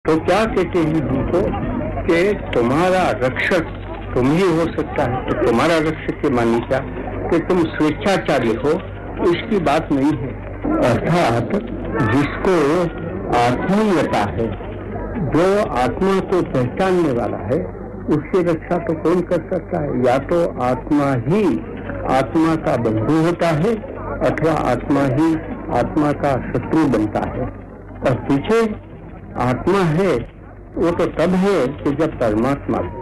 तो क्या कहते हैं हमको कि तुम्हारा रक्षक तुम ही हो सकता है तो तुम्हारा रक्षक के मानी क्या कि तुम स्वेच्छाचारी हो इसकी बात नहीं है अर्थात जिसको आत्मीयता है जो आत्मा को पहचानने वाला है उसकी रक्षा तो कौन कर सकता है या तो आत्मा ही आत्मा का बंधु होता है अथवा आत्मा ही आत्मा का शत्रु बनता है और पीछे आत्मा है वो तो तब है कि जब परमात्मा है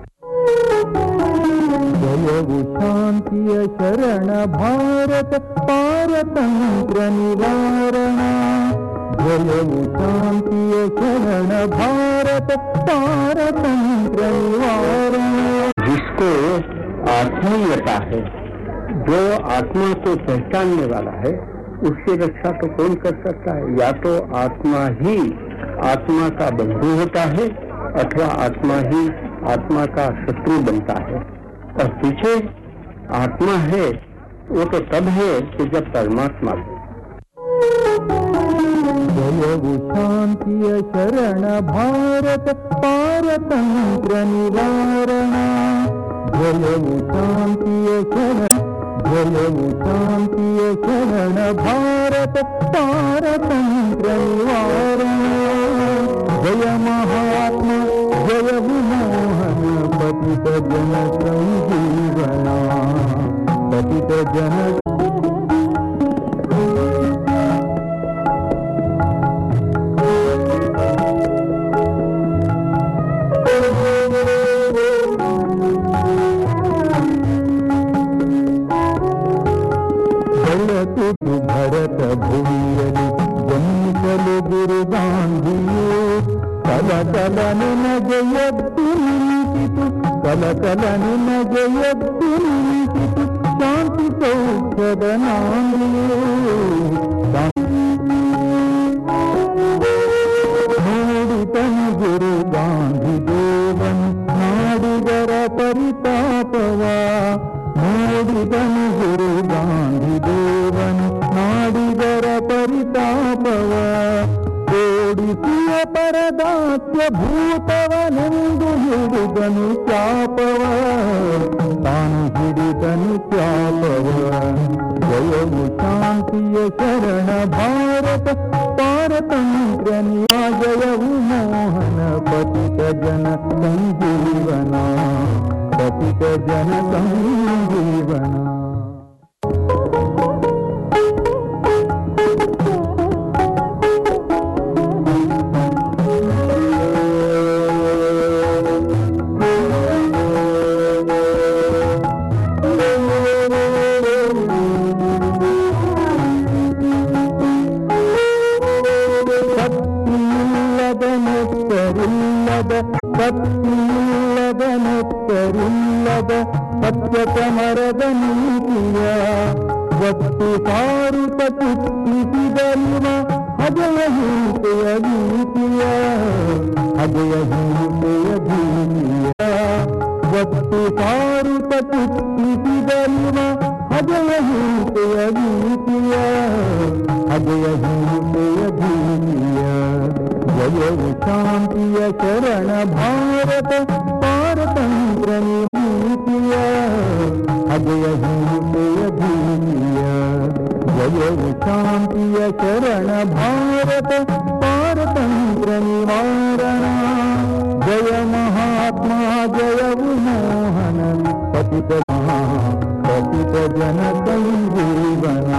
ಜಯವು ಶಾಂತಿಯ ಶರಣ ಭಾರತ ಪಾರತಂತ್ರ ನಿವಾರಣ ಜಯವು ಶಾಂತಿಯ ಶರಣ ಭಾರತ ಪಾರತಂತ್ರ ನಿವಾರಣ जिसको आत्मीयता है जो आत्मा को पहचानने वाला है उसकी रक्षा तो कौन कर सकता है या तो आत्मा ही आत्मा का बंधु होता है अथवा आत्मा ही आत्मा का शत्रु बनता है और पीछे आत्मा है वो तो तब है कि जब परमात्मा है ಜಯವು ಶಾಂತಿಯ ಶರಣ ಭಾರತ ಪಾರತಂತ್ರ ನಿವಾರಣ ಜಯವು ಶಾಂತಿಯ ಶರಣ ಜಯವು ಶಾಂತಿಯ ಶರಣ ಭಾರತ ಪಾರತಂತ್ರ ನಿವಾರಣ ಜಯ ಮಹಾತ್ಮ ಜಯವು ಮೋಹನ ಪತಿತ ಜನ ಸಂಜೀವನ ಪತಿತ ಜನ ಬೆಳಕು ಭರತ ಭೂಮಿಯಲಿ ಜನ್ಮಿಸಲು ಗುರು ಗಾಂಧಿಯು ಕಲ ಕಲ ನಿನಗೆ ಎದ್ದು ನಿಂತಿತು ಕಲ ಕಲ ನಿನಗೆ ಎದ್ದು ನಿಂತಿತು ಶಾಂತಿ ಸೌಖ್ಯದ ನಾಂದಿಯು ನೋಡಿತನು ಗುರು ಗಾಂಧಿ ದೇವನ್ ನಾಡಿಗರ ಪರಿತಾಪವ ನೋಡಿದನು ಗುರು ಗಾಂಧಿ ದೇವನ್ ನಾಡಿಗರ ಪರಿತಾಪವ ಓಡಿಸಿಯ ಪರದಾಸ್ಯ ಭೂತವನೆಂದು ಹಿಡಿದನು ಚಾಪವ ತಾನು ಹಿಡಿದನು ಚಾಪವ ಜಯವು ಶಾಂತಿಯ ಶರಣ ಭಾರತ ಪಾರತಂತ್ರ ಜಯವು ಮೋಹನ ಪತಿತ ಜನ ಸಂಜೀವನ ಪತಿತ ಜನ ಸಂಜೀವನ ಭಕ್ತಿಯಿಲ್ಲದ ನೆತ್ತರಿಲ್ಲದ ಭಕ್ತಿಯಿಲ್ಲದ ನೆತ್ತರಿಲ್ಲದ ಸತ್ಯಕಮರದ ನೀತಿಯ ಒತ್ತು ಸಾರುತ ತುತ್ತಿಸಿದಲ್ವ ಅಜಯ ಹಿಂಸೆಯ ಭೀತಿಯ ಅಜಯ ಹಿಂಸೆಯ ಭೀತಿಯ ಒತ್ತು ಸಾರುತ ತುತ್ತಿಸಿದಲ್ವ ಅಜಯ ಹಿಂಸೆಯ ಭೀತಿಯ ಅಜಯ ಹಿಂಸೆಯ ಭೂಮಿಯ ಜಯವು ಶಾಂತಿಯ ಶರಣ ಭಾರತ ಪಾರತಂತ್ರ ನೀತಿಯ ಅಜಯ ಹಿಂಸೆಯ ಭೂಮಿಯ ಜಯವು ಶಾಂತಿಯ ಶರಣ ಭಾರತ ಪಾರತಂತ್ರ ನಿವಾರಣ ಜಯ ಮಹಾತ್ಮ ಜಯವು ಮೋಹನ ಪತಿತ ಪತಿತ ಜನ ಸಂಜೀವನ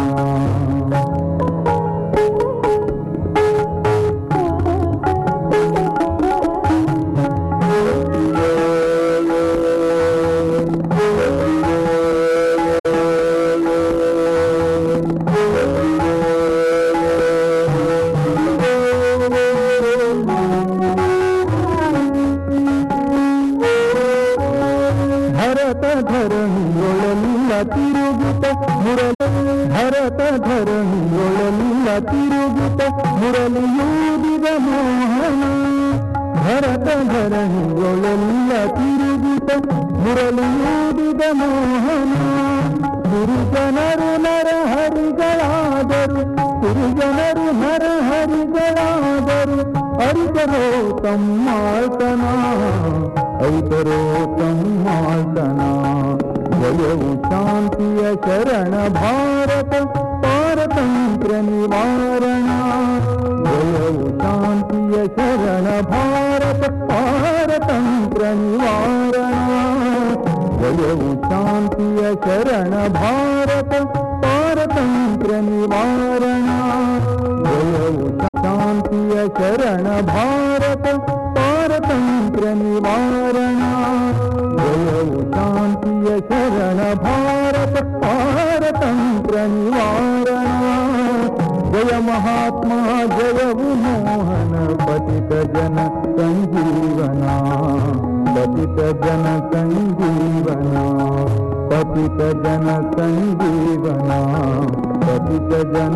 ಭರತ ಧರಣಿಯೊಳಲಿಲ್ಲ ತಿರುಗುತ್ತ ಮುರಳಿ ಭರತ ಧರಣಿಯೊಳಲಿಲ್ಲ ತಿರುಗುತ್ತ ಮುರಳಿಯೂದಿದ ಮೋಹನ ಭರತ ಧರಣಿಯೊಳಲಿಲ್ಲ ತಿರುಗುತ್ತ ಮುರಳಿಯೂದಿದ ಮೋಹನ ಗುರುಜನರು ನರಹರಿಗಳಾದರು ಗುರುಜನರು ನರಹರಿಗಳಾದರು ಅರಿತರೋ ತಮ್ಮಾಳ್ತನ ಐತರೋ ತಮ್ಮಾಳ್ತನ ಜಯವು ಶಾಂತಿಯ ಶರಣ ಭಾರತ ಪಾರತಂತ್ರ ನಿವಾರಣ ಜಯವು ಶಾಂತಿಯ ಶರಣ ಭಾರತ ಪಾರತಂತ್ರ ನಿವಾರಣ ಜಯವು ಶಾಂತಿಯ ಶರಣ ಭಾರತ ಪಾರತಂತ್ರ ನಿವಾರಣ ಜಯವು ಶಾಂತಿಯ ಶರಣ ಭಾರತ ಪಾರತಂತ್ರ ನಿವಾರಣ ಜಯವು ಶಾಂತಿಯ ಶರಣ ಭಾರತ ಪಾರತಂತ್ರ ನಿವಾರಣ ಜಯ ಮಹಾತ್ಮ ಜಯವು ಮೋಹನ ಪತಿತ ಜನ ಸಂಜೀವನ ಪತಿತ ಜನ ಸಂಜೀವನ ಪತಿತ ಜನ ಸಂಜೀವನ ಪತಿತ ಜನ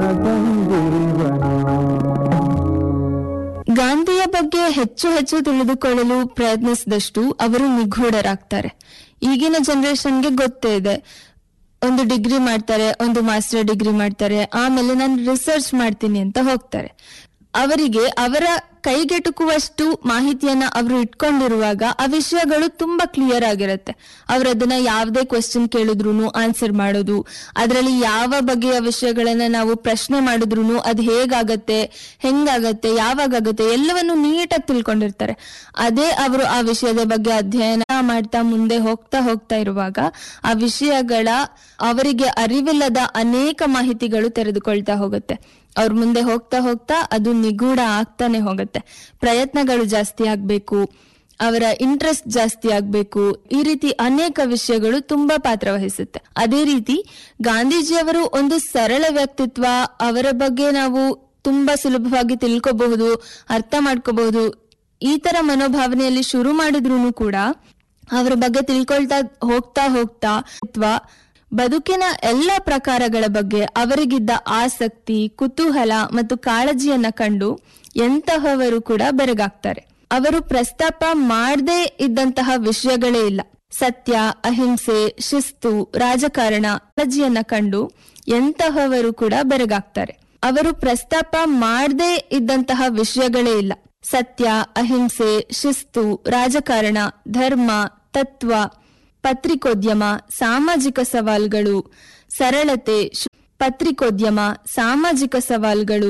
ಸಂಜೀವನ ಗಾಂಧಿಯ ಬಗ್ಗೆ ಹೆಚ್ಚು ಹೆಚ್ಚು ತಿಳಿದುಕೊಳ್ಳಲು ಪ್ರಯತ್ನಿಸಿದಷ್ಟು ಅವರು ನಿಗೂಢರಾಗ್ತಾರೆ ಈಗಿನ ಜನರೇಷನ್ಗೆ ಗೊತ್ತೇ ಇದೆ ಒಂದು ಡಿಗ್ರಿ ಮಾಡ್ತಾರೆ ಒಂದು ಮಾಸ್ಟರ್ ಡಿಗ್ರಿ ಮಾಡ್ತಾರೆ ಆಮೇಲೆ ನಾನು ರಿಸರ್ಚ್ ಮಾಡ್ತೀನಿ ಅಂತ ಹೋಗ್ತಾರೆ ಅವರಿಗೆ ಅವರ ಕೈಗೆಟುಕುವಷ್ಟು ಮಾಹಿತಿಯನ್ನ ಅವರು ಇಟ್ಕೊಂಡಿರುವಾಗ ಆ ವಿಷಯಗಳು ತುಂಬಾ ಕ್ಲಿಯರ್ ಆಗಿರುತ್ತೆ ಅವ್ರು ಅದನ್ನ ಯಾವುದೇ ಕ್ವೆಶ್ಚನ್ ಕೇಳಿದ್ರು ಆನ್ಸರ್ ಮಾಡೋದು ಅದರಲ್ಲಿ ಯಾವ ಬಗೆಯ ವಿಷಯಗಳನ್ನ ನಾವು ಪ್ರಶ್ನೆ ಮಾಡಿದ್ರು ಅದು ಹೇಗಾಗತ್ತೆ ಹೆಂಗಾಗತ್ತೆ ಯಾವಾಗತ್ತೆ ಎಲ್ಲವನ್ನು ನೀಟಾಗಿ ತಿಳ್ಕೊಂಡಿರ್ತಾರೆ ಅದೇ ಅವರು ಆ ವಿಷಯದ ಬಗ್ಗೆ ಅಧ್ಯಯನ ಮಾಡ್ತಾ ಮುಂದೆ ಹೋಗ್ತಾ ಹೋಗ್ತಾ ಇರುವಾಗ ಆ ವಿಷಯಗಳ ಅವರಿಗೆ ಅರಿವಿಲ್ಲದ ಅನೇಕ ಮಾಹಿತಿಗಳು ತೆರೆದುಕೊಳ್ತಾ ಹೋಗುತ್ತೆ ಅವ್ರ ಮುಂದೆ ಹೋಗ್ತಾ ಹೋಗ್ತಾ ಅದು ನಿಗೂಢ ಆಗ್ತಾನೆ ಹೋಗುತ್ತೆ ಪ್ರಯತ್ನಗಳು ಜಾಸ್ತಿ ಆಗ್ಬೇಕು ಅವರ ಇಂಟ್ರೆಸ್ಟ್ ಜಾಸ್ತಿ ಆಗ್ಬೇಕು ಈ ರೀತಿ ಅನೇಕ ವಿಷಯಗಳು ತುಂಬಾ ಪಾತ್ರ ವಹಿಸುತ್ತೆ ಅದೇ ರೀತಿ ಗಾಂಧೀಜಿಯವರು ಒಂದು ಸರಳ ವ್ಯಕ್ತಿತ್ವ ಅವರ ಬಗ್ಗೆ ನಾವು ತುಂಬಾ ಸುಲಭವಾಗಿ ತಿಳ್ಕೋಬಹುದು ಅರ್ಥ ಮಾಡ್ಕೋಬಹುದು ಈ ತರ ಮನೋಭಾವನೆಯಲ್ಲಿ ಶುರು ಮಾಡಿದ್ರು ಕೂಡ ಅವರ ಬಗ್ಗೆ ತಿಳ್ಕೊಳ್ತಾ ಹೋಗ್ತಾ ಹೋಗ್ತಾ ಅಥವಾ ಬದುಕಿನ ಎಲ್ಲ ಪ್ರಕಾರಗಳ ಬಗ್ಗೆ ಅವರಿಗಿದ್ದ ಆಸಕ್ತಿ ಕುತೂಹಲ ಮತ್ತು ಕಾಳಜಿಯನ್ನ ಕಂಡು ಎಂತಹವರು ಕೂಡ ಬೆರಗಾಗ್ತಾರೆ ಅವರು ಪ್ರಸ್ತಾಪ ಮಾಡದೇ ಇದ್ದಂತಹ ವಿಷಯಗಳೇ ಇಲ್ಲ ಸತ್ಯ ಅಹಿಂಸೆ ಶಿಸ್ತು ರಾಜಕಾರಣ ಕಾಳಜಿಯನ್ನ ಕಂಡು ಎಂತಹವರು ಕೂಡ ಬೆರಗಾಗ್ತಾರೆ ಅವರು ಪ್ರಸ್ತಾಪ ಮಾಡದೇ ಇದ್ದಂತಹ ವಿಷಯಗಳೇ ಇಲ್ಲ ಸತ್ಯ ಅಹಿಂಸೆ ಶಿಸ್ತು ರಾಜಕಾರಣ ಧರ್ಮ ತತ್ವ ಪತ್ರಿಕೋದ್ಯಮ ಸಾಮಾಜಿಕ ಸವಾಲ್ಗಳು ಸರಳತೆ ಶು- ಪತ್ರಿಕೋದ್ಯಮ ಸಾಮಾಜಿಕ ಸವಾಲ್ಗಳು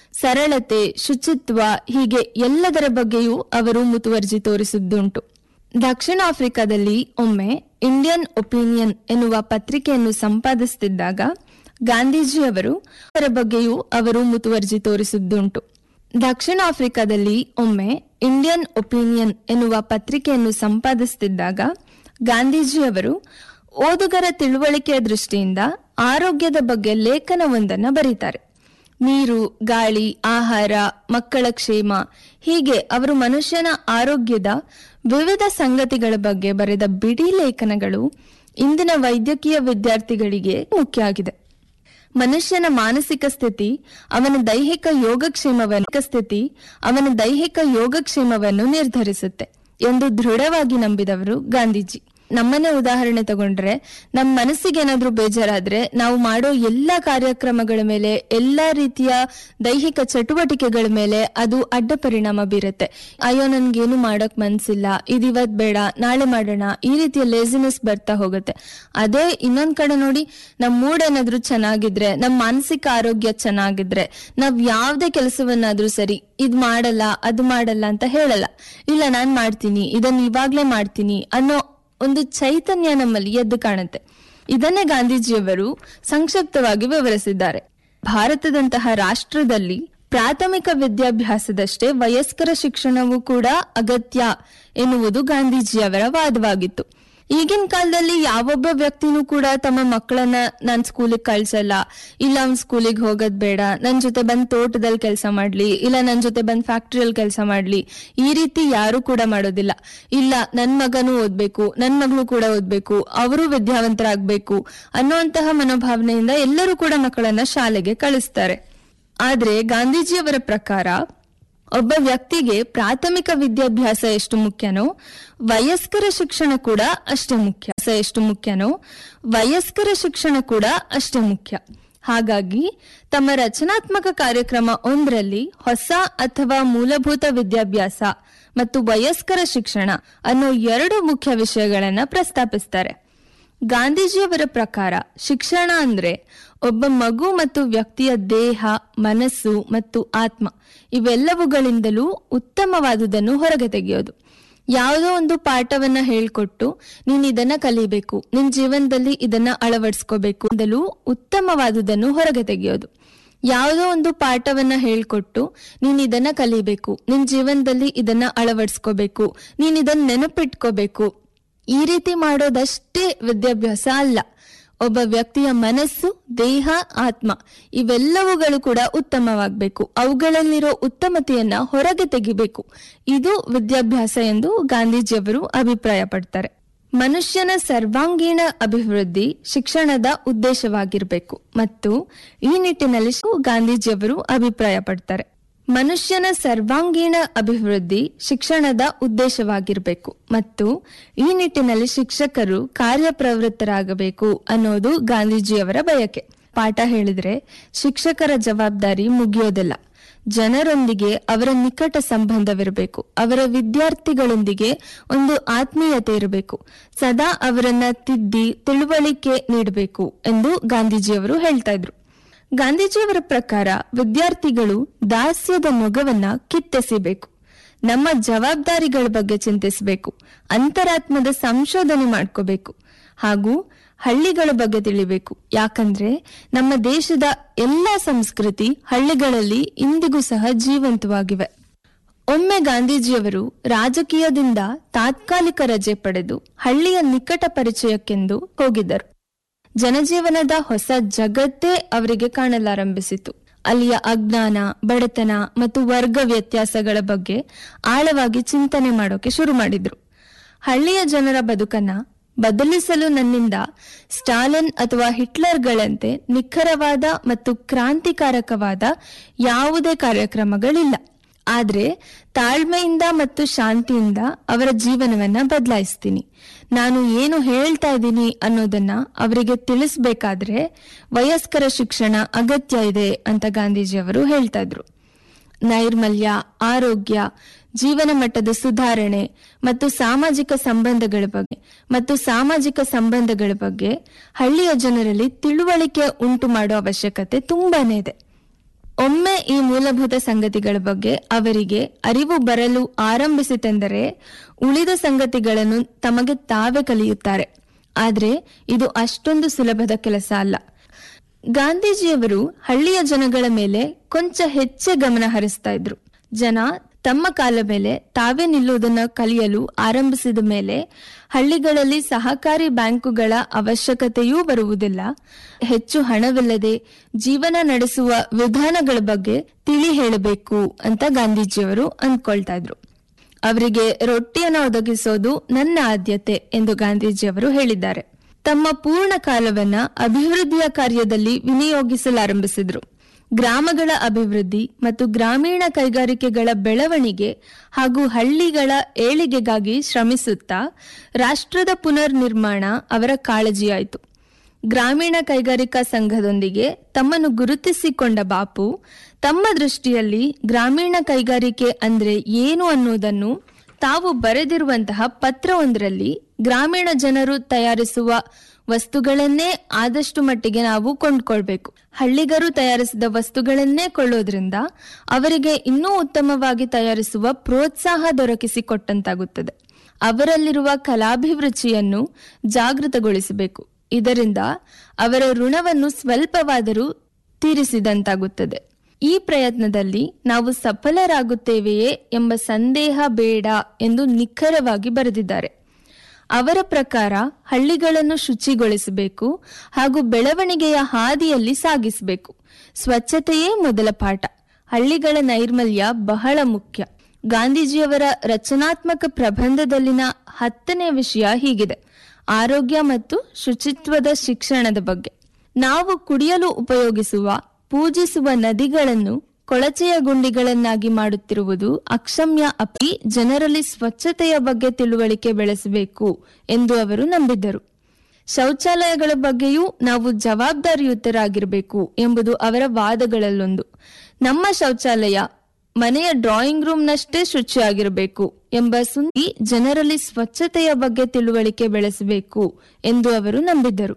ಸರಳತೆ ಶುಚಿತ್ವ ಹೀಗೆ ಎಲ್ಲದರ ಬಗ್ಗೆಯೂ ಅವರು ಮುತುವರ್ಜಿ ತೋರಿಸಿದ್ದುಂಟು ದಕ್ಷಿಣ ಆಫ್ರಿಕಾದಲ್ಲಿ ಒಮ್ಮೆ ಇಂಡಿಯನ್ ಒಪಿನಿಯನ್ ಎನ್ನುವ ಪತ್ರಿಕೆಯನ್ನು ಸಂಪಾದಿಸುತ್ತಿದ್ದಾಗ ಗಾಂಧೀಜಿಯವರು ಅದರ ಬಗ್ಗೆಯೂ ಅವರು ಮುತುವರ್ಜಿ ತೋರಿಸಿದ್ದುಂಟು ದಕ್ಷಿಣ ಆಫ್ರಿಕಾದಲ್ಲಿ ಒಮ್ಮೆ ಇಂಡಿಯನ್ ಒಪಿನಿಯನ್ ಎನ್ನುವ ಪತ್ರಿಕೆಯನ್ನು ಸಂಪಾದಿಸುತ್ತಿದ್ದಾಗ ಗಾಂಧೀಜಿಯವರು ಓದುಗರ ತಿಳುವಳಿಕೆಯ ದೃಷ್ಟಿಯಿಂದ ಆರೋಗ್ಯದ ಬಗ್ಗೆ ಲೇಖನವೊಂದನ್ನು ಬರೀತಾರೆ ನೀರು ಗಾಳಿ ಆಹಾರ ಮಕ್ಕಳ ಕ್ಷೇಮ ಹೀಗೆ ಅವರು ಮನುಷ್ಯನ ಆರೋಗ್ಯದ ವಿವಿಧ ಸಂಗತಿಗಳ ಬಗ್ಗೆ ಬರೆದ ಬಿಡಿ ಲೇಖನಗಳು ಇಂದಿನ ವೈದ್ಯಕೀಯ ವಿದ್ಯಾರ್ಥಿಗಳಿಗೆ ಮುಖ್ಯ ಆಗಿದೆ ಮನುಷ್ಯನ ಮಾನಸಿಕ ಸ್ಥಿತಿ ಅವನ ದೈಹಿಕ ಯೋಗಕ್ಷೇಮವನ್ನು ಸ್ಥಿತಿ ಅವನ ದೈಹಿಕ ಯೋಗಕ್ಷೇಮವನ್ನು ನಿರ್ಧರಿಸುತ್ತೆ ಎಂದು ದೃಢವಾಗಿ ನಂಬಿದವರು ಗಾಂಧೀಜಿ ನಮ್ಮನ್ನೇ ಉದಾಹರಣೆ ತಗೊಂಡ್ರೆ ನಮ್ಮ ಮನಸ್ಸಿಗೆ ಏನಾದ್ರೂ ಬೇಜಾರಾದ್ರೆ ನಾವು ಮಾಡೋ ಎಲ್ಲಾ ಕಾರ್ಯಕ್ರಮಗಳ ಮೇಲೆ ಎಲ್ಲಾ ರೀತಿಯ ದೈಹಿಕ ಚಟುವಟಿಕೆಗಳ ಮೇಲೆ ಅದು ಅಡ್ಡ ಪರಿಣಾಮ ಬೀರುತ್ತೆ ಅಯ್ಯೋ ನನ್ಗೇನು ಮಾಡಕ್ ಮನ್ಸಿಲ್ಲ ಇದಿವತ್ ಬೇಡ ನಾಳೆ ಮಾಡೋಣ ಈ ರೀತಿಯ ಲೇಸಿನೆಸ್ ಬರ್ತಾ ಹೋಗುತ್ತೆ ಅದೇ ಇನ್ನೊಂದ್ ಕಡೆ ನೋಡಿ ನಮ್ ಮೂಡ್ ಏನಾದ್ರೂ ಚೆನ್ನಾಗಿದ್ರೆ ನಮ್ ಮಾನಸಿಕ ಆರೋಗ್ಯ ಚೆನ್ನಾಗಿದ್ರೆ ನಾವ್ ಯಾವ್ದೇ ಕೆಲಸವನ್ನಾದ್ರೂ ಸರಿ ಇದ್ ಮಾಡಲ್ಲ ಅದು ಮಾಡಲ್ಲ ಅಂತ ಹೇಳಲ್ಲ ಇಲ್ಲ ನಾನ್ ಮಾಡ್ತೀನಿ ಇದನ್ನ ಇವಾಗ್ಲೇ ಮಾಡ್ತೀನಿ ಅನ್ನೋ ಒಂದು ಚೈತನ್ಯ ನಮ್ಮಲ್ಲಿ ಎದ್ದು ಕಾಣುತ್ತೆ ಇದನ್ನೇ ಗಾಂಧೀಜಿಯವರು ಸಂಕ್ಷಿಪ್ತವಾಗಿ ವಿವರಿಸಿದ್ದಾರೆ ಭಾರತದಂತಹ ರಾಷ್ಟ್ರದಲ್ಲಿ ಪ್ರಾಥಮಿಕ ವಿದ್ಯಾಭ್ಯಾಸದಷ್ಟೇ ವಯಸ್ಕರ ಶಿಕ್ಷಣವೂ ಕೂಡ ಅಗತ್ಯ ಎನ್ನುವುದು ಗಾಂಧೀಜಿಯವರ ವಾದವಾಗಿತ್ತು ಈಗಿನ ಕಾಲದಲ್ಲಿ ಯಾವೊಬ್ಬ ವ್ಯಕ್ತಿನೂ ಕೂಡ ತಮ್ಮ ಮಕ್ಕಳನ್ನ ನಾನ್ ಸ್ಕೂಲಿಗೆ ಕಳ್ಸಲ್ಲ ಇಲ್ಲ ಅವ್ನ್ ಸ್ಕೂಲಿಗೆ ಹೋಗೋದ್ ಬೇಡ ನನ್ ಜೊತೆ ಬಂದ್ ತೋಟದಲ್ಲಿ ಕೆಲಸ ಮಾಡ್ಲಿ ಇಲ್ಲ ನನ್ ಜೊತೆ ಬಂದ್ ಫ್ಯಾಕ್ಟ್ರಿಯಲ್ಲಿ ಕೆಲಸ ಮಾಡ್ಲಿ ಈ ರೀತಿ ಯಾರು ಕೂಡ ಮಾಡೋದಿಲ್ಲ ಇಲ್ಲ ನನ್ ಮಗನೂ ಓದ್ಬೇಕು ನನ್ ಮಗಳು ಕೂಡ ಓದ್ಬೇಕು ಅವರು ವಿದ್ಯಾವಂತರಾಗ್ಬೇಕು ಅನ್ನುವಂತಹ ಮನೋಭಾವನೆಯಿಂದ ಎಲ್ಲರೂ ಕೂಡ ಮಕ್ಕಳನ್ನ ಶಾಲೆಗೆ ಕಳಿಸ್ತಾರೆ ಆದ್ರೆ ಗಾಂಧೀಜಿಯವರ ಪ್ರಕಾರ ಒಬ್ಬ ವ್ಯಕ್ತಿಗೆ ಪ್ರಾಥಮಿಕ ವಿದ್ಯಾಭ್ಯಾಸ ಎಷ್ಟು ಮುಖ್ಯನೋ ವಯಸ್ಕರ ಶಿಕ್ಷಣ ಕೂಡ ಅಷ್ಟೇ ಮುಖ್ಯ ಸ ಎಷ್ಟು ಮುಖ್ಯನೋ ವಯಸ್ಕರ ಶಿಕ್ಷಣ ಕೂಡ ಅಷ್ಟೇ ಮುಖ್ಯ ಹಾಗಾಗಿ ತಮ್ಮ ರಚನಾತ್ಮಕ ಕಾರ್ಯಕ್ರಮ ಒಂದರಲ್ಲಿ ಹೊಸ ಅಥವಾ ಮೂಲಭೂತ ವಿದ್ಯಾಭ್ಯಾಸ ಮತ್ತು ವಯಸ್ಕರ ಶಿಕ್ಷಣ ಅನ್ನೋ ಎರಡು ಮುಖ್ಯ ವಿಷಯಗಳನ್ನ ಪ್ರಸ್ತಾಪಿಸ್ತಾರೆ ಗಾಂಧೀಜಿಯವರ ಪ್ರಕಾರ ಶಿಕ್ಷಣ ಅಂದ್ರೆ ಒಬ್ಬ ಮಗು ಮತ್ತು ವ್ಯಕ್ತಿಯ ದೇಹ ಮನಸ್ಸು ಮತ್ತು ಆತ್ಮ ಇವೆಲ್ಲವುಗಳಿಂದಲೂ ಉತ್ತಮವಾದುದನ್ನು ಹೊರಗೆ ತೆಗೆಯೋದು ಯಾವುದೋ ಒಂದು ಪಾಠವನ್ನ ಹೇಳ್ಕೊಟ್ಟು ನೀನ್ ಇದನ್ನ ಕಲಿಬೇಕು ನಿನ್ ಜೀವನದಲ್ಲಿ ಇದನ್ನ ಅಳವಡಿಸ್ಕೋಬೇಕು ಅಂದಲೂ ಉತ್ತಮವಾದುದನ್ನು ಹೊರಗೆ ತೆಗೆಯೋದು ಯಾವುದೋ ಒಂದು ಪಾಠವನ್ನ ಹೇಳ್ಕೊಟ್ಟು ನೀನ್ ಇದನ್ನ ಕಲಿಬೇಕು ನಿನ್ ಜೀವನದಲ್ಲಿ ಇದನ್ನ ಅಳವಡಿಸ್ಕೋಬೇಕು ನೀನ್ ಇದನ್ನ ನೆನಪಿಟ್ಕೋಬೇಕು ಈ ರೀತಿ ಮಾಡೋದಷ್ಟೇ ವಿದ್ಯಾಭ್ಯಾಸ ಅಲ್ಲ ಒಬ್ಬ ವ್ಯಕ್ತಿಯ ಮನಸ್ಸು ದೇಹ ಆತ್ಮ ಇವೆಲ್ಲವುಗಳು ಕೂಡ ಉತ್ತಮವಾಗಬೇಕು ಅವುಗಳಲ್ಲಿರೋ ಉತ್ತಮತೆಯನ್ನ ಹೊರಗೆ ತೆಗಿಬೇಕು ಇದು ವಿದ್ಯಾಭ್ಯಾಸ ಎಂದು ಗಾಂಧೀಜಿಯವರು ಅಭಿಪ್ರಾಯ ಪಡ್ತಾರೆ ಮನುಷ್ಯನ ಸರ್ವಾಂಗೀಣ ಅಭಿವೃದ್ಧಿ ಶಿಕ್ಷಣದ ಉದ್ದೇಶವಾಗಿರಬೇಕು ಮತ್ತು ಈ ನಿಟ್ಟಿನಲ್ಲಿ ಗಾಂಧೀಜಿಯವರು ಅಭಿಪ್ರಾಯ ಪಡ್ತಾರೆ ಮನುಷ್ಯನ ಸರ್ವಾಂಗೀಣ ಅಭಿವೃದ್ಧಿ ಶಿಕ್ಷಣದ ಉದ್ದೇಶವಾಗಿರಬೇಕು ಮತ್ತು ಈ ನಿಟ್ಟಿನಲ್ಲಿ ಶಿಕ್ಷಕರು ಕಾರ್ಯಪ್ರವೃತ್ತರಾಗಬೇಕು ಅನ್ನೋದು ಗಾಂಧೀಜಿಯವರ ಬಯಕೆ ಪಾಠ ಹೇಳಿದ್ರೆ ಶಿಕ್ಷಕರ ಜವಾಬ್ದಾರಿ ಮುಗಿಯೋದಿಲ್ಲ ಜನರೊಂದಿಗೆ ಅವರ ನಿಕಟ ಸಂಬಂಧವಿರಬೇಕು ಅವರ ವಿದ್ಯಾರ್ಥಿಗಳೊಂದಿಗೆ ಒಂದು ಆತ್ಮೀಯತೆ ಇರಬೇಕು ಸದಾ ಅವರನ್ನ ತಿದ್ದಿ ತಿಳುವಳಿಕೆ ನೀಡಬೇಕು ಎಂದು ಗಾಂಧೀಜಿಯವರು ಹೇಳ್ತಾ ಇದ್ರು ಗಾಂಧೀಜಿಯವರ ಪ್ರಕಾರ ವಿದ್ಯಾರ್ಥಿಗಳು ದಾಸ್ಯದ ಮೊಗವನ್ನ ಕಿತ್ತೆಸಿಬೇಕು ನಮ್ಮ ಜವಾಬ್ದಾರಿಗಳ ಬಗ್ಗೆ ಚಿಂತಿಸಬೇಕು ಅಂತರಾತ್ಮದ ಸಂಶೋಧನೆ ಮಾಡ್ಕೋಬೇಕು ಹಾಗೂ ಹಳ್ಳಿಗಳ ಬಗ್ಗೆ ತಿಳಿಬೇಕು ಯಾಕಂದ್ರೆ ನಮ್ಮ ದೇಶದ ಎಲ್ಲಾ ಸಂಸ್ಕೃತಿ ಹಳ್ಳಿಗಳಲ್ಲಿ ಇಂದಿಗೂ ಸಹ ಜೀವಂತವಾಗಿವೆ ಒಮ್ಮೆ ಗಾಂಧೀಜಿಯವರು ರಾಜಕೀಯದಿಂದ ತಾತ್ಕಾಲಿಕ ರಜೆ ಪಡೆದು ಹಳ್ಳಿಯ ನಿಕಟ ಪರಿಚಯಕ್ಕೆಂದು ಹೋಗಿದ್ದರು ಜನಜೀವನದ ಹೊಸ ಜಗತ್ತೇ ಅವರಿಗೆ ಕಾಣಲಾರಂಭಿಸಿತು ಅಲ್ಲಿಯ ಅಜ್ಞಾನ ಬಡತನ ಮತ್ತು ವರ್ಗ ವ್ಯತ್ಯಾಸಗಳ ಬಗ್ಗೆ ಆಳವಾಗಿ ಚಿಂತನೆ ಮಾಡೋಕೆ ಶುರು ಮಾಡಿದ್ರು ಹಳ್ಳಿಯ ಜನರ ಬದುಕನ್ನ ಬದಲಿಸಲು ನನ್ನಿಂದ ಸ್ಟಾಲಿನ್ ಅಥವಾ ಹಿಟ್ಲರ್ಗಳಂತೆ ನಿಖರವಾದ ಮತ್ತು ಕ್ರಾಂತಿಕಾರಕವಾದ ಯಾವುದೇ ಕಾರ್ಯಕ್ರಮಗಳಿಲ್ಲ ಆದ್ರೆ ತಾಳ್ಮೆಯಿಂದ ಮತ್ತು ಶಾಂತಿಯಿಂದ ಅವರ ಜೀವನವನ್ನ ಬದಲಾಯಿಸ್ತೀನಿ ನಾನು ಏನು ಹೇಳ್ತಾ ಇದ್ದೀನಿ ಅನ್ನೋದನ್ನ ಅವರಿಗೆ ತಿಳಿಸ್ಬೇಕಾದ್ರೆ ವಯಸ್ಕರ ಶಿಕ್ಷಣ ಅಗತ್ಯ ಇದೆ ಅಂತ ಗಾಂಧೀಜಿಯವರು ಹೇಳ್ತಾ ಇದ್ರು ನೈರ್ಮಲ್ಯ ಆರೋಗ್ಯ ಜೀವನ ಮಟ್ಟದ ಸುಧಾರಣೆ ಮತ್ತು ಸಾಮಾಜಿಕ ಸಂಬಂಧಗಳ ಬಗ್ಗೆ ಮತ್ತು ಸಾಮಾಜಿಕ ಸಂಬಂಧಗಳ ಬಗ್ಗೆ ಹಳ್ಳಿಯ ಜನರಲ್ಲಿ ತಿಳುವಳಿಕೆ ಉಂಟು ಮಾಡೋ ಅವಶ್ಯಕತೆ ತುಂಬಾನೇ ಇದೆ ಒಮ್ಮೆ ಈ ಮೂಲಭೂತ ಸಂಗತಿಗಳ ಬಗ್ಗೆ ಅವರಿಗೆ ಅರಿವು ಬರಲು ಆರಂಭಿಸಿತೆಂದರೆ ಉಳಿದ ಸಂಗತಿಗಳನ್ನು ತಮಗೆ ತಾವೇ ಕಲಿಯುತ್ತಾರೆ ಆದ್ರೆ ಇದು ಅಷ್ಟೊಂದು ಸುಲಭದ ಕೆಲಸ ಅಲ್ಲ ಗಾಂಧೀಜಿಯವರು ಹಳ್ಳಿಯ ಜನಗಳ ಮೇಲೆ ಕೊಂಚ ಹೆಚ್ಚೆ ಗಮನ ಹರಿಸ್ತಾ ಇದ್ರು ಜನ ತಮ್ಮ ಕಾಲ ಮೇಲೆ ತಾವೇ ನಿಲ್ಲುವುದನ್ನು ಕಲಿಯಲು ಆರಂಭಿಸಿದ ಮೇಲೆ ಹಳ್ಳಿಗಳಲ್ಲಿ ಸಹಕಾರಿ ಬ್ಯಾಂಕುಗಳ ಅವಶ್ಯಕತೆಯೂ ಬರುವುದಿಲ್ಲ ಹೆಚ್ಚು ಹಣವಿಲ್ಲದೆ ಜೀವನ ನಡೆಸುವ ವಿಧಾನಗಳ ಬಗ್ಗೆ ತಿಳಿ ಹೇಳಬೇಕು ಅಂತ ಗಾಂಧೀಜಿಯವರು ಅಂದ್ಕೊಳ್ತಾ ಇದ್ರು ಅವರಿಗೆ ರೊಟ್ಟಿಯನ್ನು ಒದಗಿಸೋದು ನನ್ನ ಆದ್ಯತೆ ಎಂದು ಗಾಂಧೀಜಿಯವರು ಹೇಳಿದ್ದಾರೆ ತಮ್ಮ ಪೂರ್ಣ ಕಾಲವನ್ನ ಅಭಿವೃದ್ಧಿಯ ಕಾರ್ಯದಲ್ಲಿ ವಿನಿಯೋಗಿಸಲಾರಂಭಿಸಿದ್ರು ಗ್ರಾಮಗಳ ಅಭಿವೃದ್ಧಿ ಮತ್ತು ಗ್ರಾಮೀಣ ಕೈಗಾರಿಕೆಗಳ ಬೆಳವಣಿಗೆ ಹಾಗೂ ಹಳ್ಳಿಗಳ ಏಳಿಗೆಗಾಗಿ ಶ್ರಮಿಸುತ್ತಾ ರಾಷ್ಟ್ರದ ಪುನರ್ ನಿರ್ಮಾಣ ಅವರ ಕಾಳಜಿಯಾಯಿತು ಗ್ರಾಮೀಣ ಕೈಗಾರಿಕಾ ಸಂಘದೊಂದಿಗೆ ತಮ್ಮನ್ನು ಗುರುತಿಸಿಕೊಂಡ ಬಾಪು ತಮ್ಮ ದೃಷ್ಟಿಯಲ್ಲಿ ಗ್ರಾಮೀಣ ಕೈಗಾರಿಕೆ ಅಂದ್ರೆ ಏನು ಅನ್ನೋದನ್ನು ತಾವು ಬರೆದಿರುವಂತಹ ಪತ್ರವೊಂದರಲ್ಲಿ ಗ್ರಾಮೀಣ ಜನರು ತಯಾರಿಸುವ ವಸ್ತುಗಳನ್ನೇ ಆದಷ್ಟು ಮಟ್ಟಿಗೆ ನಾವು ಕೊಂಡ್ಕೊಳ್ಬೇಕು ಹಳ್ಳಿಗರು ತಯಾರಿಸಿದ ವಸ್ತುಗಳನ್ನೇ ಕೊಳ್ಳೋದ್ರಿಂದ ಅವರಿಗೆ ಇನ್ನೂ ಉತ್ತಮವಾಗಿ ತಯಾರಿಸುವ ಪ್ರೋತ್ಸಾಹ ದೊರಕಿಸಿಕೊಟ್ಟಂತಾಗುತ್ತದೆ ಅವರಲ್ಲಿರುವ ಕಲಾಭಿರುಚಿಯನ್ನು ಜಾಗೃತಗೊಳಿಸಬೇಕು ಇದರಿಂದ ಅವರ ಋಣವನ್ನು ಸ್ವಲ್ಪವಾದರೂ ತೀರಿಸಿದಂತಾಗುತ್ತದೆ ಈ ಪ್ರಯತ್ನದಲ್ಲಿ ನಾವು ಸಫಲರಾಗುತ್ತೇವೆಯೇ ಎಂಬ ಸಂದೇಹ ಬೇಡ ಎಂದು ನಿಖರವಾಗಿ ಬರೆದಿದ್ದಾರೆ ಅವರ ಪ್ರಕಾರ ಹಳ್ಳಿಗಳನ್ನು ಶುಚಿಗೊಳಿಸಬೇಕು ಹಾಗೂ ಬೆಳವಣಿಗೆಯ ಹಾದಿಯಲ್ಲಿ ಸಾಗಿಸಬೇಕು ಸ್ವಚ್ಛತೆಯೇ ಮೊದಲ ಪಾಠ ಹಳ್ಳಿಗಳ ನೈರ್ಮಲ್ಯ ಬಹಳ ಮುಖ್ಯ ಗಾಂಧೀಜಿಯವರ ರಚನಾತ್ಮಕ ಪ್ರಬಂಧದಲ್ಲಿನ ಹತ್ತನೇ ವಿಷಯ ಹೀಗಿದೆ ಆರೋಗ್ಯ ಮತ್ತು ಶುಚಿತ್ವದ ಶಿಕ್ಷಣದ ಬಗ್ಗೆ ನಾವು ಕುಡಿಯಲು ಉಪಯೋಗಿಸುವ ಪೂಜಿಸುವ ನದಿಗಳನ್ನು ಕೊಳಚೆಯ ಗುಂಡಿಗಳನ್ನಾಗಿ ಮಾಡುತ್ತಿರುವುದು ಅಕ್ಷಮ್ಯ ಅಪಿ ಜನರಲ್ಲಿ ಸ್ವಚ್ಛತೆಯ ಬಗ್ಗೆ ತಿಳುವಳಿಕೆ ಬೆಳೆಸಬೇಕು ಎಂದು ಅವರು ನಂಬಿದ್ದರು ಶೌಚಾಲಯಗಳ ಬಗ್ಗೆಯೂ ನಾವು ಜವಾಬ್ದಾರಿಯುತರಾಗಿರಬೇಕು ಎಂಬುದು ಅವರ ವಾದಗಳಲ್ಲೊಂದು ನಮ್ಮ ಶೌಚಾಲಯ ಮನೆಯ ಡ್ರಾಯಿಂಗ್ ರೂಮ್ನಷ್ಟೇ ಶುಚಿಯಾಗಿರಬೇಕು ಎಂಬ ಸುಂದಿ ಜನರಲ್ಲಿ ಸ್ವಚ್ಛತೆಯ ಬಗ್ಗೆ ತಿಳುವಳಿಕೆ ಬೆಳೆಸಬೇಕು ಎಂದು ಅವರು ನಂಬಿದ್ದರು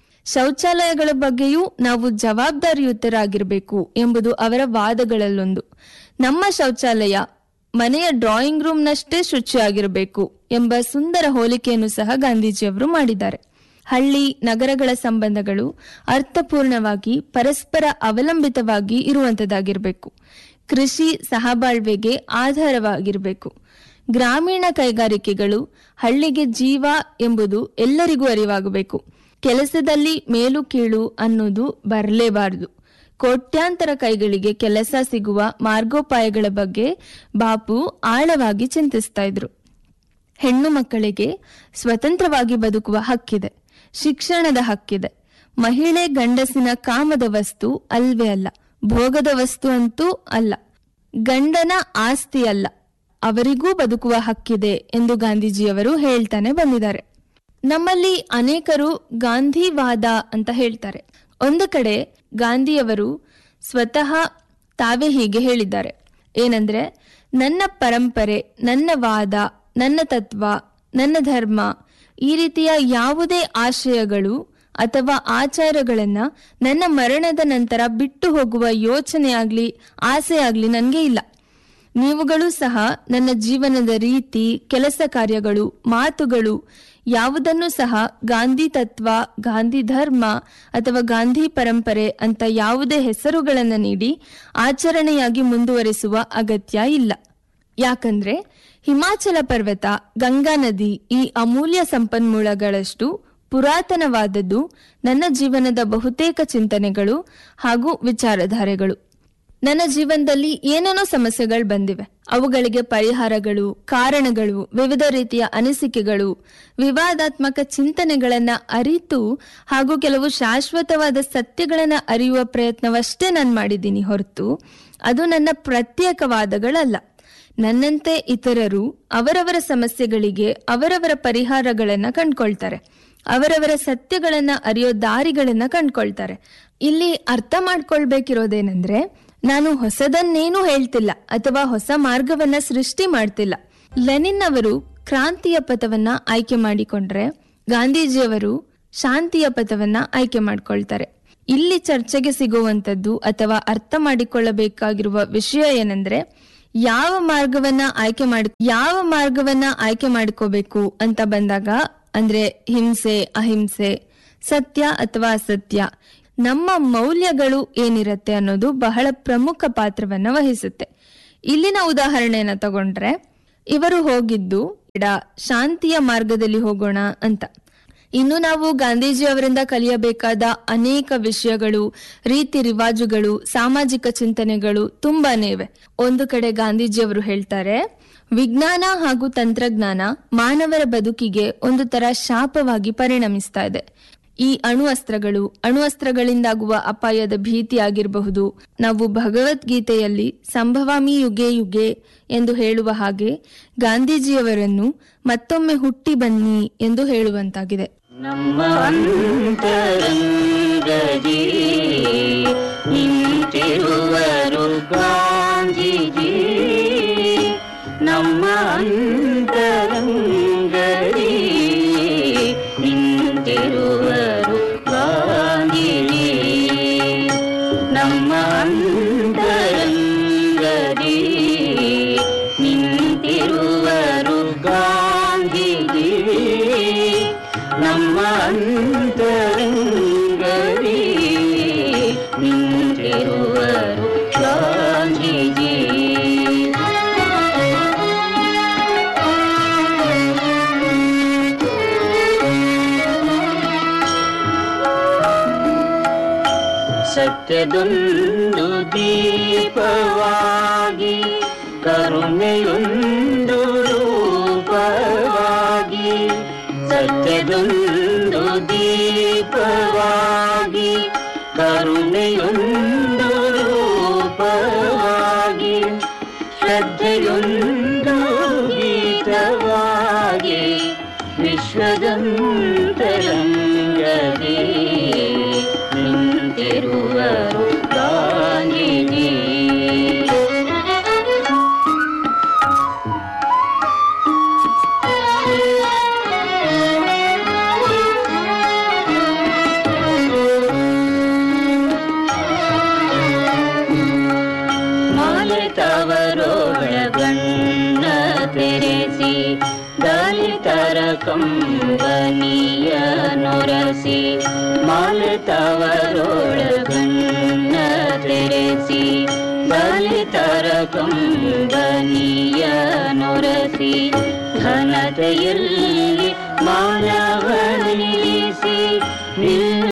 ಶೌಚಾಲಯಗಳ ಬಗ್ಗೆಯೂ ನಾವು ಜವಾಬ್ದಾರಿಯುತರಾಗಿರಬೇಕು ಎಂಬುದು ಅವರ ವಾದಗಳಲ್ಲೊಂದು ನಮ್ಮ ಶೌಚಾಲಯ ಮನೆಯ ಡ್ರಾಯಿಂಗ್ ರೂಮ್ನಷ್ಟೇ ಶುಚಿಯಾಗಿರಬೇಕು ಎಂಬ ಸುಂದರ ಹೋಲಿಕೆಯನ್ನು ಸಹ ಗಾಂಧೀಜಿಯವರು ಮಾಡಿದ್ದಾರೆ ಹಳ್ಳಿ ನಗರಗಳ ಸಂಬಂಧಗಳು ಅರ್ಥಪೂರ್ಣವಾಗಿ ಪರಸ್ಪರ ಅವಲಂಬಿತವಾಗಿ ಇರುವಂತದ್ದಾಗಿರಬೇಕು ಕೃಷಿ ಸಹಬಾಳ್ವೆಗೆ ಆಧಾರವಾಗಿರಬೇಕು ಗ್ರಾಮೀಣ ಕೈಗಾರಿಕೆಗಳು ಹಳ್ಳಿಗೆ ಜೀವ ಎಂಬುದು ಎಲ್ಲರಿಗೂ ಅರಿವಾಗಬೇಕು ಕೆಲಸದಲ್ಲಿ ಮೇಲು ಕೀಳು ಅನ್ನೋದು ಬರಲೇಬಾರದು ಕೋಟ್ಯಾಂತರ ಕೈಗಳಿಗೆ ಕೆಲಸ ಸಿಗುವ ಮಾರ್ಗೋಪಾಯಗಳ ಬಗ್ಗೆ ಬಾಪು ಆಳವಾಗಿ ಚಿಂತಿಸ್ತಾ ಇದ್ರು ಹೆಣ್ಣು ಮಕ್ಕಳಿಗೆ ಸ್ವತಂತ್ರವಾಗಿ ಬದುಕುವ ಹಕ್ಕಿದೆ ಶಿಕ್ಷಣದ ಹಕ್ಕಿದೆ ಮಹಿಳೆ ಗಂಡಸಿನ ಕಾಮದ ವಸ್ತು ಅಲ್ವೇ ಅಲ್ಲ ಭೋಗದ ವಸ್ತು ಅಂತೂ ಅಲ್ಲ ಗಂಡನ ಆಸ್ತಿ ಅಲ್ಲ ಅವರಿಗೂ ಬದುಕುವ ಹಕ್ಕಿದೆ ಎಂದು ಗಾಂಧೀಜಿಯವರು ಹೇಳ್ತಾನೆ ಬಂದಿದ್ದಾರೆ ನಮ್ಮಲ್ಲಿ ಅನೇಕರು ಗಾಂಧಿವಾದ ಅಂತ ಹೇಳ್ತಾರೆ ಒಂದು ಕಡೆ ಗಾಂಧಿಯವರು ಸ್ವತಃ ತಾವೇ ಹೀಗೆ ಹೇಳಿದ್ದಾರೆ ಏನಂದ್ರೆ ನನ್ನ ಪರಂಪರೆ ನನ್ನ ವಾದ ನನ್ನ ತತ್ವ ನನ್ನ ಧರ್ಮ ಈ ರೀತಿಯ ಯಾವುದೇ ಆಶಯಗಳು ಅಥವಾ ಆಚಾರಗಳನ್ನ ನನ್ನ ಮರಣದ ನಂತರ ಬಿಟ್ಟು ಹೋಗುವ ಯೋಚನೆ ಆಗ್ಲಿ ಆಸೆ ಆಗ್ಲಿ ನನಗೆ ಇಲ್ಲ ನೀವುಗಳು ಸಹ ನನ್ನ ಜೀವನದ ರೀತಿ ಕೆಲಸ ಕಾರ್ಯಗಳು ಮಾತುಗಳು ಯಾವುದನ್ನು ಸಹ ಗಾಂಧಿ ತತ್ವ ಗಾಂಧಿ ಧರ್ಮ ಅಥವಾ ಗಾಂಧಿ ಪರಂಪರೆ ಅಂತ ಯಾವುದೇ ಹೆಸರುಗಳನ್ನು ನೀಡಿ ಆಚರಣೆಯಾಗಿ ಮುಂದುವರಿಸುವ ಅಗತ್ಯ ಇಲ್ಲ ಯಾಕಂದ್ರೆ ಹಿಮಾಚಲ ಪರ್ವತ ಗಂಗಾ ನದಿ ಈ ಅಮೂಲ್ಯ ಸಂಪನ್ಮೂಲಗಳಷ್ಟು ಪುರಾತನವಾದದ್ದು ನನ್ನ ಜೀವನದ ಬಹುತೇಕ ಚಿಂತನೆಗಳು ಹಾಗೂ ವಿಚಾರಧಾರೆಗಳು ನನ್ನ ಜೀವನದಲ್ಲಿ ಏನೇನೋ ಸಮಸ್ಯೆಗಳು ಬಂದಿವೆ ಅವುಗಳಿಗೆ ಪರಿಹಾರಗಳು ಕಾರಣಗಳು ವಿವಿಧ ರೀತಿಯ ಅನಿಸಿಕೆಗಳು ವಿವಾದಾತ್ಮಕ ಚಿಂತನೆಗಳನ್ನ ಅರಿತು ಹಾಗೂ ಕೆಲವು ಶಾಶ್ವತವಾದ ಸತ್ಯಗಳನ್ನ ಅರಿಯುವ ಪ್ರಯತ್ನವಷ್ಟೇ ನಾನು ಮಾಡಿದ್ದೀನಿ ಹೊರತು ಅದು ನನ್ನ ಪ್ರತ್ಯೇಕವಾದಗಳಲ್ಲ ನನ್ನಂತೆ ಇತರರು ಅವರವರ ಸಮಸ್ಯೆಗಳಿಗೆ ಅವರವರ ಪರಿಹಾರಗಳನ್ನ ಕಂಡ್ಕೊಳ್ತಾರೆ ಅವರವರ ಸತ್ಯಗಳನ್ನ ಅರಿಯೋ ದಾರಿಗಳನ್ನ ಕಂಡ್ಕೊಳ್ತಾರೆ ಇಲ್ಲಿ ಅರ್ಥ ಮಾಡ್ಕೊಳ್ಬೇಕಿರೋದೇನೆಂದ್ರೆ ನಾನು ಹೊಸದನ್ನೇನೂ ಹೇಳ್ತಿಲ್ಲ ಅಥವಾ ಹೊಸ ಮಾರ್ಗವನ್ನ ಸೃಷ್ಟಿ ಮಾಡ್ತಿಲ್ಲ ಲೆನಿನ್ ಅವರು ಕ್ರಾಂತಿಯ ಪಥವನ್ನ ಆಯ್ಕೆ ಮಾಡಿಕೊಂಡ್ರೆ ಗಾಂಧೀಜಿಯವರು ಶಾಂತಿಯ ಪಥವನ್ನ ಆಯ್ಕೆ ಮಾಡ್ಕೊಳ್ತಾರೆ ಇಲ್ಲಿ ಚರ್ಚೆಗೆ ಸಿಗುವಂತದ್ದು ಅಥವಾ ಅರ್ಥ ಮಾಡಿಕೊಳ್ಳಬೇಕಾಗಿರುವ ವಿಷಯ ಏನಂದ್ರೆ ಯಾವ ಮಾರ್ಗವನ್ನ ಆಯ್ಕೆ ಮಾಡಿ ಯಾವ ಮಾರ್ಗವನ್ನ ಆಯ್ಕೆ ಮಾಡ್ಕೋಬೇಕು ಅಂತ ಬಂದಾಗ ಅಂದ್ರೆ ಹಿಂಸೆ ಅಹಿಂಸೆ ಸತ್ಯ ಅಥವಾ ಅಸತ್ಯ ನಮ್ಮ ಮೌಲ್ಯಗಳು ಏನಿರತ್ತೆ ಅನ್ನೋದು ಬಹಳ ಪ್ರಮುಖ ಪಾತ್ರವನ್ನ ವಹಿಸುತ್ತೆ ಇಲ್ಲಿನ ಉದಾಹರಣೆಯನ್ನ ತಗೊಂಡ್ರೆ ಇವರು ಹೋಗಿದ್ದು ಎಡ ಶಾಂತಿಯ ಮಾರ್ಗದಲ್ಲಿ ಹೋಗೋಣ ಅಂತ ಇನ್ನು ನಾವು ಗಾಂಧೀಜಿ ಅವರಿಂದ ಕಲಿಯಬೇಕಾದ ಅನೇಕ ವಿಷಯಗಳು ರೀತಿ ರಿವಾಜುಗಳು ಸಾಮಾಜಿಕ ಚಿಂತನೆಗಳು ತುಂಬಾನೇ ಇವೆ ಒಂದು ಕಡೆ ಗಾಂಧೀಜಿಯವರು ಹೇಳ್ತಾರೆ ವಿಜ್ಞಾನ ಹಾಗೂ ತಂತ್ರಜ್ಞಾನ ಮಾನವರ ಬದುಕಿಗೆ ಒಂದು ತರ ಶಾಪವಾಗಿ ಪರಿಣಮಿಸ್ತಾ ಇದೆ ಈ ಅಣುಅಸ್ತ್ರಗಳು ಅಣುಅಸ್ತ್ರಗಳಿಂದಾಗುವ ಅಪಾಯದ ಭೀತಿ ಆಗಿರಬಹುದು ನಾವು ಭಗವದ್ಗೀತೆಯಲ್ಲಿ ಸಂಭವಾಮಿ ಯುಗೆ ಯುಗೆ ಎಂದು ಹೇಳುವ ಹಾಗೆ ಗಾಂಧೀಜಿಯವರನ್ನು ಮತ್ತೊಮ್ಮೆ ಹುಟ್ಟಿ ಬನ್ನಿ ಎಂದು ಹೇಳುವಂತಾಗಿದೆ ನಮ್ಮ ಅಂತರಂಗದಿ ನಿಂತಿರುವರು ಗಾಂಧೀಜಿ ನಮ್ಮ ಅಂತರಂಗದಿ ನಿಂತಿರುವರು ಗಾಂಧೀಜಿ ನಮ್ಮ ಅಂತರಂಗದಿ ನಿಂತಿರುವರು ಗಾಂಧೀಜಿ ನಮ್ಮ ಅಂತರಂಗದಿ ನಿಂತಿರುವರು ಗಾಂಧೀಜಿ ಸತ್ಯದೊಂದು ದೀಪವಾಗಿ ಕರುಣೆಯೊಂದು ರೂಪವಾಗಿ ಸತ್ಯದೊಂದು ದೀಪವಾಗಿ ಕರುಣೆಯೊಂದು ರೂಪವಾಗಿ ಶ್ರದ್ಧೆಯೊಂದು ಗೀತವಾಗಿ ವಿಶ್ವದಂತರಂಗ ಕಂಬನಿಯ ನೊರಸಿ ಮಾಲಿತವರೊಳಗಣ್ಣ ತೆರೆಸಿ ಬಲಿತರ ಕಂಬನಿಯ ನೊರಸಿ ಘನತೆಯಲ್ಲಿ ಮಾನವ ನಿಲ್ಲಿಸಿ ನಿಲ್ಲ